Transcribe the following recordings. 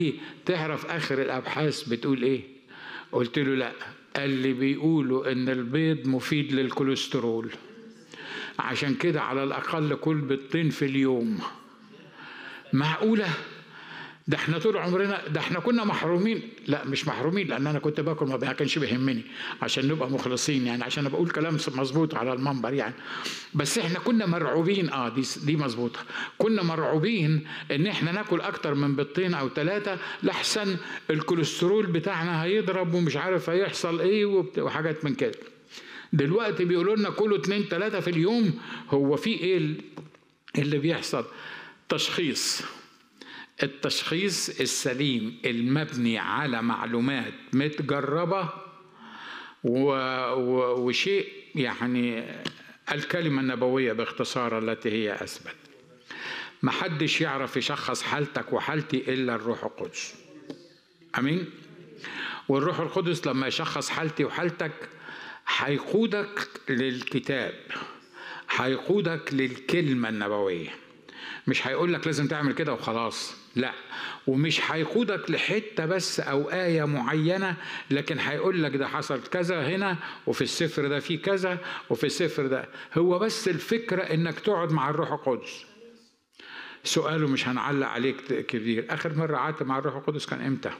تعرف اخر الابحاث بتقول ايه قلت له لا قال لي بيقولوا ان البيض مفيد للكوليسترول عشان كده على الاقل كل بيضتين في اليوم معقوله ده احنا طول عمرنا ده احنا كنا محرومين لا مش محرومين لان انا كنت باكل ما كانش بيهمني عشان نبقى مخلصين يعني عشان بقول كلام مظبوط على المنبر يعني بس احنا كنا مرعوبين اه دي دي مظبوطه كنا مرعوبين ان احنا ناكل اكتر من بيضتين او ثلاثه لحسن الكوليسترول بتاعنا هيضرب ومش عارف هيحصل ايه وحاجات من كده دلوقتي بيقولوا لنا كلوا اتنين ثلاثه في اليوم هو في ايه اللي بيحصل تشخيص التشخيص السليم المبني على معلومات متجربة و... و... وشيء يعني الكلمة النبوية باختصار التي هي أثبت محدش يعرف يشخص حالتك وحالتي إلا الروح القدس أمين والروح القدس لما يشخص حالتي وحالتك هيقودك للكتاب هيقودك للكلمة النبوية مش هيقول لك لازم تعمل كده وخلاص لا ومش هيقودك لحتة بس أو آية معينة لكن هيقول لك ده حصل كذا هنا وفي السفر ده في كذا وفي السفر ده هو بس الفكرة إنك تقعد مع الروح القدس سؤاله مش هنعلق عليك كبير آخر مرة قعدت مع الروح القدس كان إمتى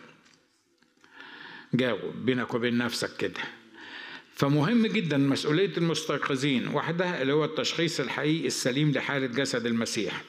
جاوب بينك وبين نفسك كده فمهم جدا مسؤولية المستيقظين وحدها اللي هو التشخيص الحقيقي السليم لحالة جسد المسيح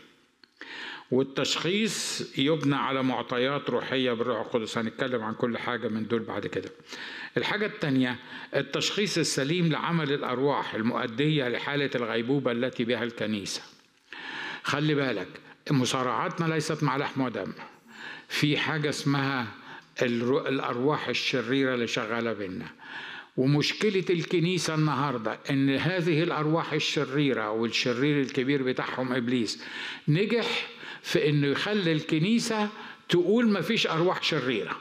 والتشخيص يبنى على معطيات روحية بالروح القدس هنتكلم عن كل حاجة من دول بعد كده الحاجة الثانية التشخيص السليم لعمل الأرواح المؤدية لحالة الغيبوبة التي بها الكنيسة خلي بالك مصارعاتنا ليست مع لحم ودم في حاجة اسمها الأرواح الشريرة اللي شغالة بينا ومشكلة الكنيسة النهاردة إن هذه الأرواح الشريرة والشرير الكبير بتاعهم إبليس نجح في إنه يخلي الكنيسة تقول ما فيش أرواح شريرة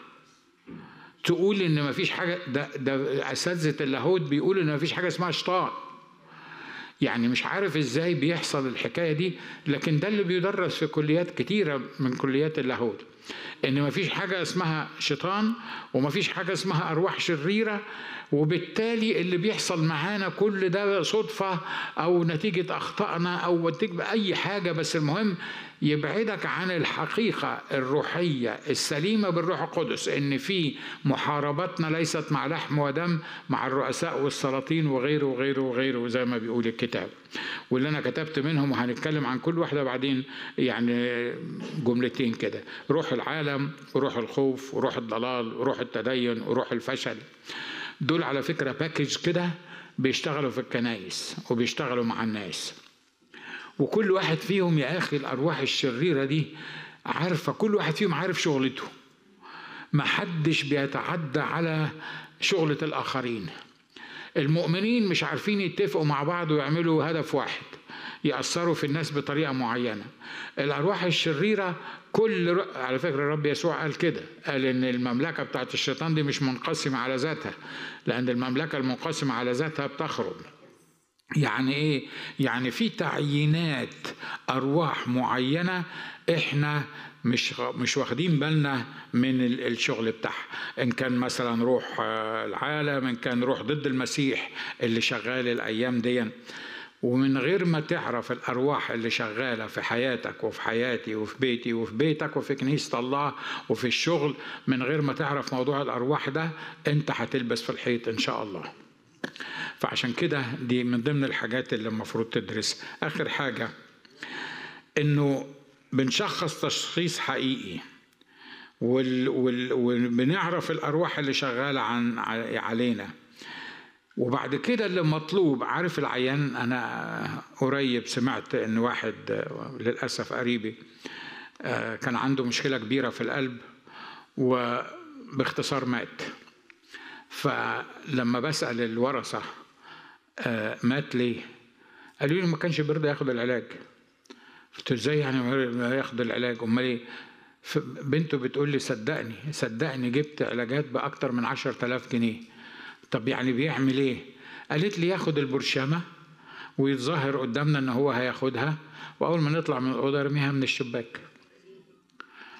تقول إن ما فيش حاجة ده, ده أساتذة اللاهوت بيقولوا إن ما فيش حاجة اسمها شيطان يعني مش عارف ازاي بيحصل الحكايه دي لكن ده اللي بيدرس في كليات كتيره من كليات اللاهوت ان مفيش حاجه اسمها شيطان ومفيش حاجه اسمها ارواح شريره وبالتالي اللي بيحصل معانا كل ده صدفه او نتيجه اخطائنا او نتيجه اي حاجه بس المهم يبعدك عن الحقيقه الروحيه السليمه بالروح القدس ان في محاربتنا ليست مع لحم ودم مع الرؤساء والسلاطين وغيره وغيره وغيره زي ما بيقول الكتاب واللي انا كتبت منهم وهنتكلم عن كل واحده بعدين يعني جملتين كده روح العالم وروح الخوف وروح الضلال وروح التدين وروح الفشل دول على فكره باكج كده بيشتغلوا في الكنايس وبيشتغلوا مع الناس وكل واحد فيهم يا اخي الارواح الشريره دي عارفه كل واحد فيهم عارف شغلته ما حدش بيتعدى على شغله الاخرين المؤمنين مش عارفين يتفقوا مع بعض ويعملوا هدف واحد يأثروا في الناس بطريقة معينة الأرواح الشريرة كل ر... على فكرة الرب يسوع قال كده قال إن المملكة بتاعت الشيطان دي مش منقسمة على ذاتها لأن المملكة المنقسمة على ذاتها بتخرب يعني ايه يعني في تعيينات ارواح معينه احنا مش مش واخدين بالنا من الشغل بتاعها ان كان مثلا روح العالم ان كان روح ضد المسيح اللي شغال الايام دي ومن غير ما تعرف الارواح اللي شغاله في حياتك وفي حياتي وفي بيتي وفي بيتك وفي كنيسه الله وفي الشغل من غير ما تعرف موضوع الارواح ده انت هتلبس في الحيط ان شاء الله فعشان كده دي من ضمن الحاجات اللي المفروض تدرس اخر حاجه انه بنشخص تشخيص حقيقي وال وال وبنعرف الارواح اللي شغاله عن علينا وبعد كده اللي مطلوب عارف العيان انا قريب سمعت ان واحد للاسف قريبي كان عنده مشكله كبيره في القلب وباختصار مات فلما بسال الورثه مات ليه قالوا لي ما كانش بيرضى ياخد العلاج قلت ازاي يعني ما ياخد العلاج امال ايه بنته بتقول لي صدقني صدقني جبت علاجات باكتر من عشر تلاف جنيه طب يعني بيعمل ايه قالت لي ياخد البرشامه ويتظاهر قدامنا ان هو هياخدها واول ما نطلع من الاوضه يرميها من الشباك